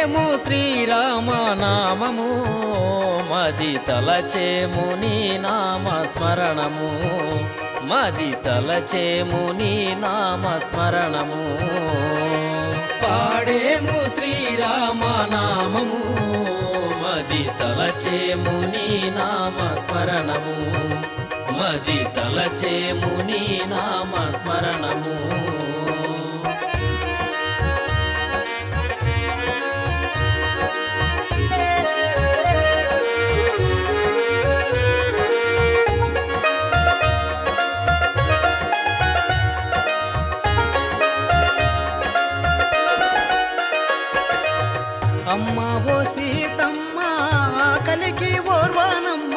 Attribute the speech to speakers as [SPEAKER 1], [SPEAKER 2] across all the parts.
[SPEAKER 1] పాడేము శ్రీరామ నామము మది తలచేము నీ నామ స్మరణము మది తలచేము నీ నామ స్మరణము పాడేము శ్రీరామ నామము మది తలచేము నీ నామ స్మరణము మది తలచేము నీ నామ స్మరణము అమ్మ ఓ సీతమ్మ కలికి ఓర్వానమ్మ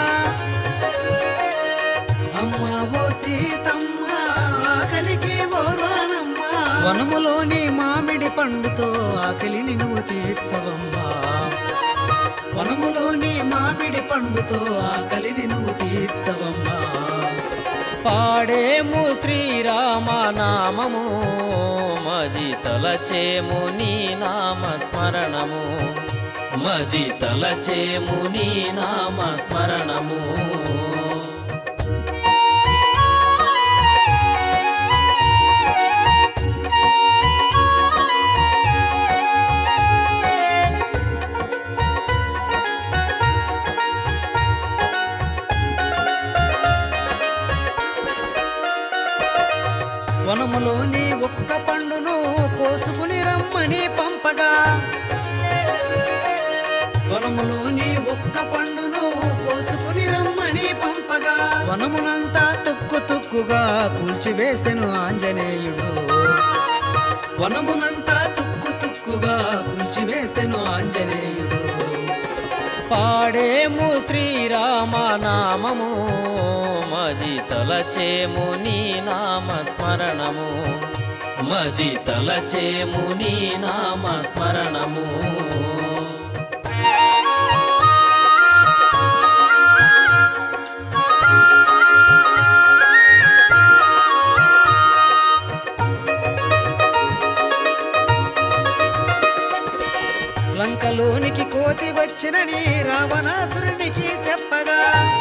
[SPEAKER 1] అమ్మ ఓ సీతమ్మ కలికి ఓర్వానమ్మ వనములోని మామిడి పండుతో ఆకలిని నువ్వు తీర్చవమ్మా వనములోని మామిడి పండుతో ఆకలిని నువ్వు తీర్చవమ్మా పాడేము శ్రీరామ నామము మది తలచేము నీ నామ స్మరణము మది తలచేము నీ నామ స్మరణము వనములోని ఒక్క పండును కోసుకుని రమ్మని పంపగా వనములోని ఒక్క పండును కోసుకుని రమ్మని పంపగా వనమునంతా తుక్కు తుక్కుగా కూల్చివేసెను ఆంజనేయుడు వనమునంతా తుక్కు తుక్కుగా కూల్చివేసెను ఆంజనేయుడు పాడేము శ్రీరామ నామము మది తలచేము నీ నామ స్మరణము మది తలచేము నీ నామ స్మరణము లంకలోనికి కోతి వచ్చినని రావణాసురునికి చెప్పగా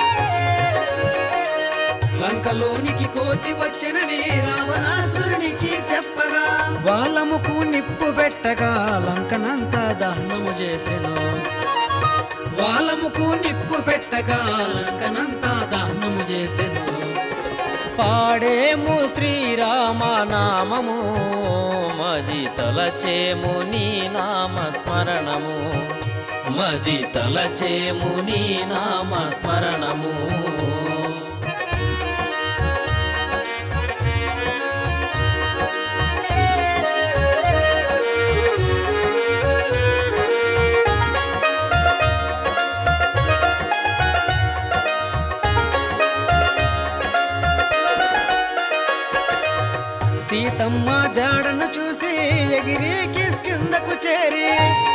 [SPEAKER 1] లంకలోనికి కోతి వచ్చినని రావణాసురునికి చెప్పగా వాళ్ళముకు నిప్పు పెట్టగా లంకనంతా దహనము చేసెను వాళ్ళముకు నిప్పు పెట్టగా లంకనంతా దహనము చేసెను పాడేము శ్రీరామ నామము మది తలచేము నీ నామ స్మరణము మది తలచేము నీ నామ స్మరణము సీతమ్మ జాడను చూసి ఎగిరి కిందకు చేరి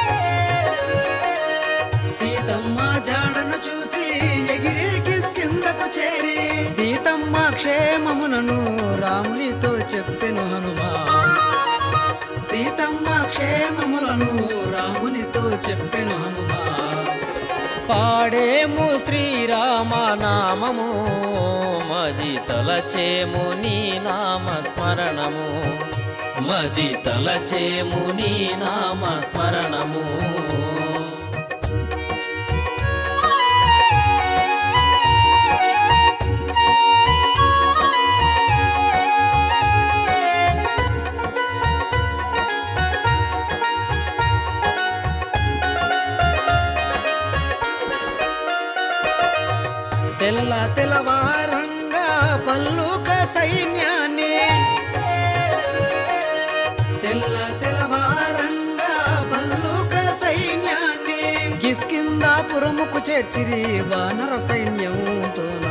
[SPEAKER 1] సీతమ్మ జాడను చూసి ఎగిరి కిందకు చేరి సీతమ్మ క్షేమమునను రామునితో చెప్పెను హనుమా సీతమ్మ క్షేమములను రామునితో చెప్పెను హనుమా పాడేము శ్రీరామ నామము మది తలచేము నీ నామ స్మరణము మది తలచేము నీ నామ స్మరణము తెల్ల తెల్లవారంగా పల్లుక సైన్యాన్ని తెల్ల తెల్లవారంగా పల్లుక సైన్యాన్ని కిష్కిందాపురముకు చేర్చిరి వానర సైన్యంతోనా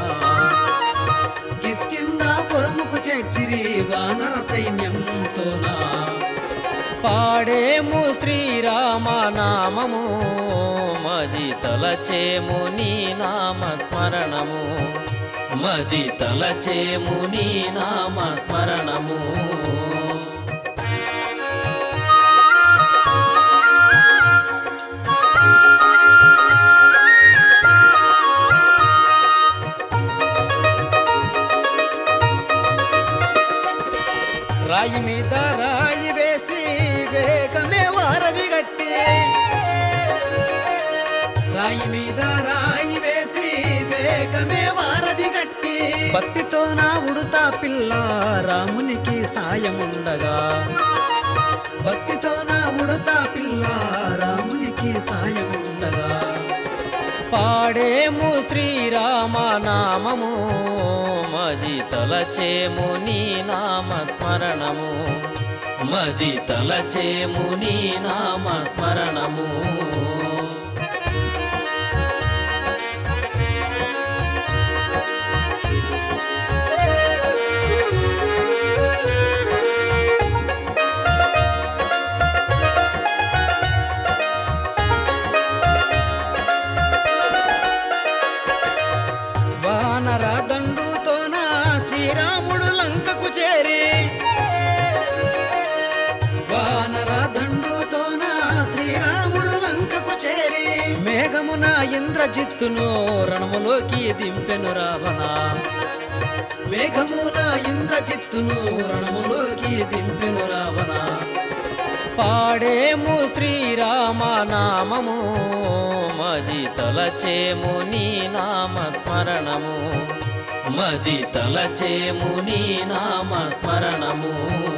[SPEAKER 1] కిష్కిందాపురముకు చేర్చిరి వానర సైన్యంతోనా పాడేము శ్రీరామ నామము మది తలచేము నీ నామ స్మరణము మది తలచేము నీ నామ స్మరణము రాయి మీద రాయి వేసి వేగమే వారధి గట్టి భక్తితో నా ఉడుతా పిల్ల రామునికి సాయముండగా భక్తితో నా ఉడతా పిల్ల రామునికి సాయముండగా
[SPEAKER 2] పాడేము శ్రీరామ నామము మది తలచేము నీ నామ స్మరణము మది తలచేము నీ నామ స్మరణము
[SPEAKER 1] వానర దండుతోన శ్రీరాముడు లంకకు చేరి వానర దండుతోన శ్రీరాముడు లంకకు చేరి మేఘమున ఇంద్రజిత్తును రణములోకి దింపెను రావణ మేఘమున ఇంద్రజిత్తును రణములోకి దింపెను రావణ
[SPEAKER 2] పాడేము శ్రీరామ నామము మది తలచేము నీ నామ స్మరణము మది తలచేము నీ నామ స్మరణము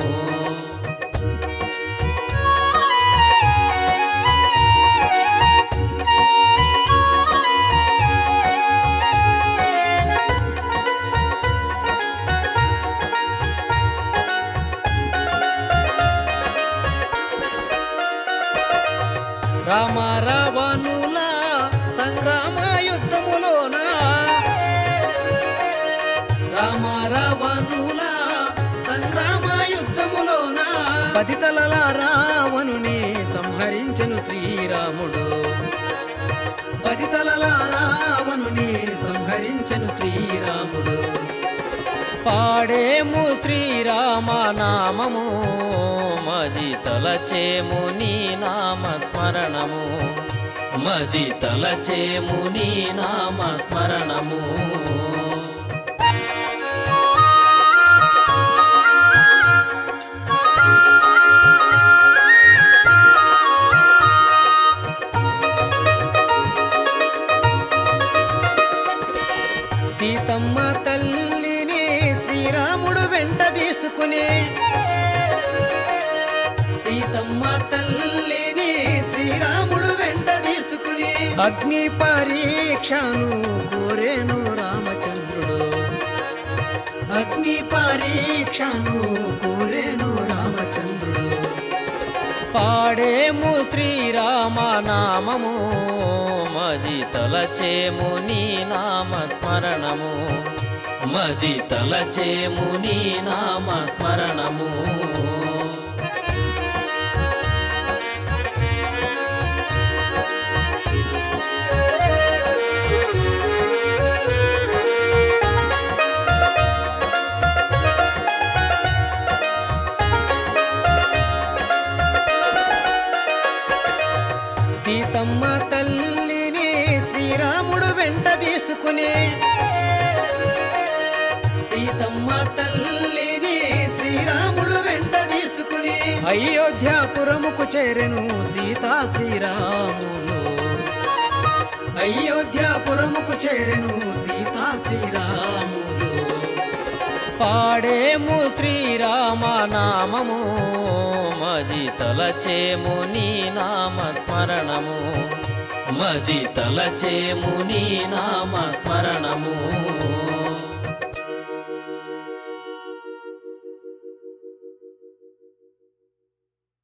[SPEAKER 1] రామ రావణుల సంగ్రామ యుద్ధములోన రామ రావణుల సంగ్రామ యుద్ధములోన పదితలల రావణుని సంహరించెను శ్రీరాముడు పదితలల రావణుని సంహరించెను శ్రీరాముడు
[SPEAKER 2] పాడేము శ్రీరామ నామము మది తలచేము నీ నామ స్మరణము మది తలచేము నీ నామ స్మరణము
[SPEAKER 1] సీతమ్మ తల్లిని శ్రీరాముడు వెంట తీసుకుని సీతమ్మ తల్లిని శ్రీరాముడు వెంట తీసుకుని అగ్ని పరీక్షను కోరేను రామచంద్రుడు అగ్ని పరీక్షను కోరేను రామచంద్రుడు
[SPEAKER 2] పాడేము శ్రీరామ నామము మది తలచేము నీ నామ స్మరణము మది తలచేము నీ నామ స్మరణము
[SPEAKER 1] సీతమ్మ తల్లిని శ్రీరాముడు వెంట తీసుకుని సీతమ్మ తల్లిని శ్రీరాముడు వెంట తీసుకుని అయోధ్యాపురముకు చేరెను సీతా శ్రీరాములు అయోధ్యాపురముకు చేరెను సీతా శ్రీరాములు
[SPEAKER 2] పాడేము శ్రీరామ నామము మది తలచేము నీ నామ స్మరణము మది తలచేము నీ నామ స్మరణము